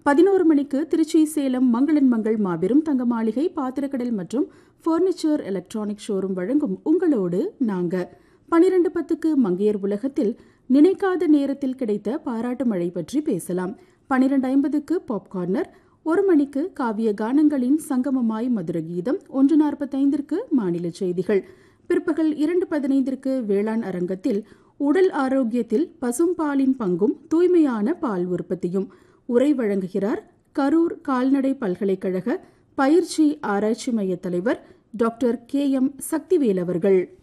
பதினோரு மணிக்கு திருச்சி சேலம் மங்களன் மங்கள் மாபெரும் தங்க மாளிகை பாத்திரக்கடல் மற்றும் ஃபர்னிச்சர் எலக்ட்ரானிக் ஷோரூம் வழங்கும் உங்களோடு நாங்க பனிரெண்டு பத்துக்கு மங்கையர் உலகத்தில் நினைக்காத நேரத்தில் கிடைத்த பாராட்டு மழை பற்றி பேசலாம் பனிரெண்டு ஐம்பதுக்கு பாப்கார்னர் ஒரு மணிக்கு காவிய கானங்களின் சங்கமமாய் மதுர கீதம் ஒன்று நாற்பத்தைந்திற்கு மாநில செய்திகள் பிற்பகல் இரண்டு பதினைந்திற்கு வேளாண் அரங்கத்தில் உடல் ஆரோக்கியத்தில் பசும்பாலின் பங்கும் தூய்மையான பால் உற்பத்தியும் உரை வழங்குகிறார் கரூர் கால்நடை பல்கலைக்கழக பயிற்சி ஆராய்ச்சி மைய தலைவர் டாக்டர் கே எம் சக்திவேல் அவர்கள்